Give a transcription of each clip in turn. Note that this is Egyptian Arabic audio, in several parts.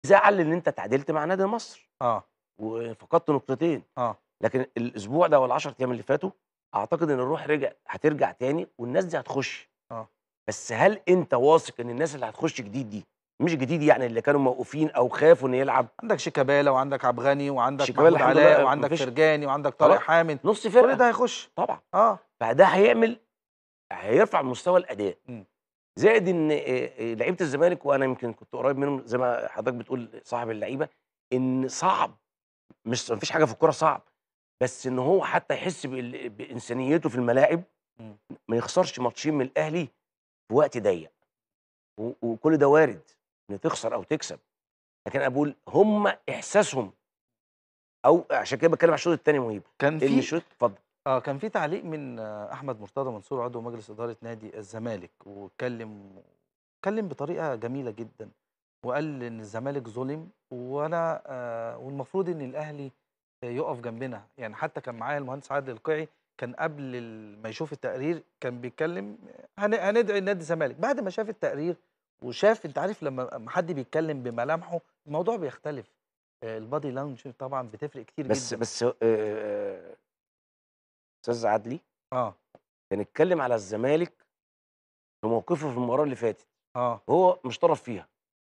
زعل ان انت تعادلت مع نادي مصر اه وفقدت نقطتين اه لكن الاسبوع ده ولا 10 ايام اللي فاتوا اعتقد ان الروح رجع هترجع تاني والناس دي هتخش اه بس هل انت واثق ان الناس اللي هتخش جديد دي مش جديد يعني اللي كانوا موقوفين او خافوا ان يلعب عندك شيكابالا وعندك عبد الغني وعندك شيكابالا محمود الحمد علاء لله وعندك مفيش- فرجاني وعندك طارق خلاص. حامد نص كل فرقه ده هيخش طبعا اه فده هيعمل هيرفع مستوى الاداء مم. زائد ان آه، آه، لعيبه الزمالك وانا يمكن كنت قريب منهم زي ما حضرتك بتقول صاحب اللعيبه ان صعب مش مفيش حاجه في الكوره صعب بس ان هو حتى يحس بال- بانسانيته في الملاعب مم. ما يخسرش ماتشين من الاهلي في وقت ضيق و- وكل ده وارد ان تخسر او تكسب لكن انا بقول هم احساسهم او عشان كده بتكلم على الشوط الثاني مهيب كان ان في الشوط اتفضل اه كان في تعليق من آه، احمد مرتضى منصور عضو مجلس اداره نادي الزمالك واتكلم اتكلم بطريقه جميله جدا وقال ان الزمالك ظلم وانا آه والمفروض ان الاهلي آه، يقف جنبنا يعني حتى كان معايا المهندس عادل القيعي كان قبل ال- ما يشوف التقرير كان بيتكلم هن- هندعي نادي الزمالك بعد ما شاف التقرير وشاف انت عارف لما لما حد بيتكلم بملامحه الموضوع بيختلف آه، البادي لانجوج طبعا بتفرق كتير بس جدا بس آه، آه، استاذ عدلي اه كان اتكلم على الزمالك في موقفه في المباراه اللي فاتت اه هو مش طرف فيها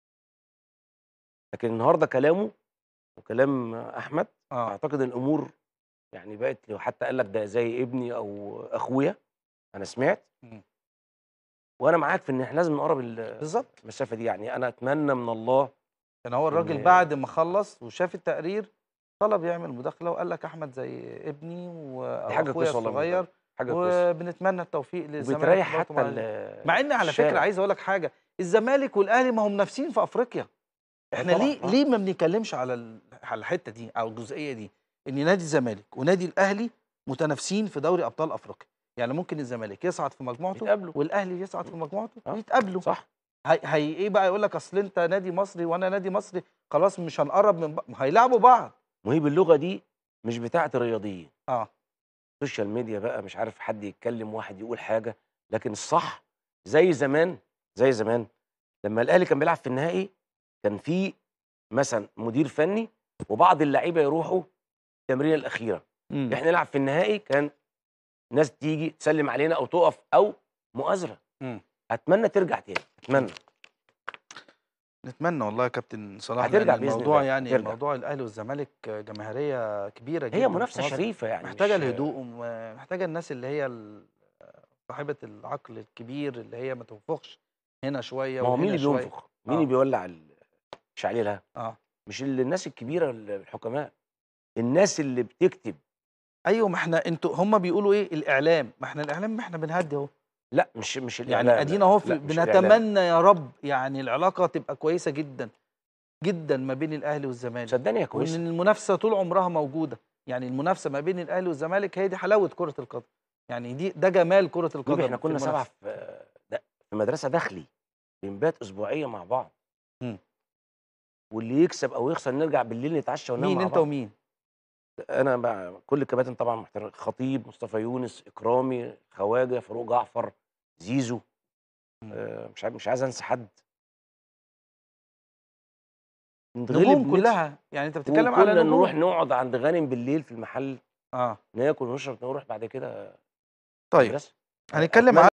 لكن النهارده كلامه وكلام احمد اه اعتقد ان الامور يعني بقت لو حتى قال لك ده زي ابني او اخويا انا سمعت مم. وانا معاك في ان احنا لازم نقرب ال- بالظبط المسافه دي يعني انا اتمنى من الله كان هو الراجل إن- بعد ما خلص وشاف التقرير طلب يعمل مداخله وقال لك احمد زي ابني دي حاجه واخويا كويسه والله الصغير حاجه كويسه وبنتمنى التوفيق للزمالك وبتريح برضه حتى مع- ال- مع ان على الشارع. فكره عايز اقول لك حاجه الزمالك والاهلي ما هم منافسين في افريقيا احنا طبعاً، ليه آه. ليه ما بنتكلمش على ال- على الحته دي او الجزئيه دي ان نادي الزمالك ونادي الاهلي متنافسين في دوري ابطال افريقيا يعني ممكن الزمالك يصعد في مجموعته يتقابلوا. والاهلي يصعد في مجموعته آه. ويتقابلوا صح هي, هي ايه بقى يقول لك اصل انت نادي مصري وانا نادي مصري خلاص مش هنقرب من بعض هيلعبوا بعض مهيب اللغه دي مش بتاعه الرياضيين اه السوشيال ميديا بقى مش عارف حد يتكلم واحد يقول حاجه لكن الصح زي زمان زي زمان لما الاهلي كان بيلعب في النهائي كان في مثلا مدير فني وبعض اللعيبه يروحوا التمرينه الاخيره مم. احنا نلعب في النهائي كان ناس تيجي تسلم علينا او تقف او مؤازره مم. اتمنى ترجع تاني اتمنى نتمنى والله يا كابتن صلاح هترجع لأن بإذن الموضوع الله، يعني هترجع. موضوع الاهلي والزمالك جماهيريه كبيره جدا هي في منافسه مصر. شريفه يعني محتاجه مش- الهدوء ومحتاجه الناس اللي هي ال- صاحبه العقل الكبير اللي هي ما تنفخش هنا شويه ما هو مين وهنا اللي شوية. بينفخ مين آه. اللي بيولع ال- الشعليه لها اه مش ال- الناس الكبيره ال- الحكماء الناس اللي بتكتب ايوه ما احنا انتوا هم بيقولوا ايه الاعلام ما احنا الاعلام ما احنا بنهدي اهو لا مش مش يعني الإعلام، ادينا لا، اهو لا، في- مش الإعلام. بنتمنى يا رب يعني العلاقه تبقى كويسه جدا جدا ما بين الاهلي والزمالك صدقني يا وان كويس المنافسه طول عمرها موجوده يعني المنافسه ما بين الاهلي والزمالك هي دي حلاوه كره القدم يعني دي ده جمال كره القدم بيبي احنا في كنا سبعه المنافسة. في ده- في مدرسه داخلي بنبات اسبوعيه مع بعض مم. واللي يكسب او يخسر نرجع بالليل نتعشى وننام مين مع انت بعض. ومين انا مع كل الكباتن طبعا محترم خطيب مصطفى يونس اكرامي خواجه فاروق جعفر زيزو مم. آه مش عايز مش عايز انسى حد نتغلب نجوم نكسب. كلها يعني انت بتتكلم على وكنا نجوم نروح نقعد عند غانم بالليل في المحل اه ناكل ونشرب نروح بعد كده طيب مدرسة. هنتكلم أتمنى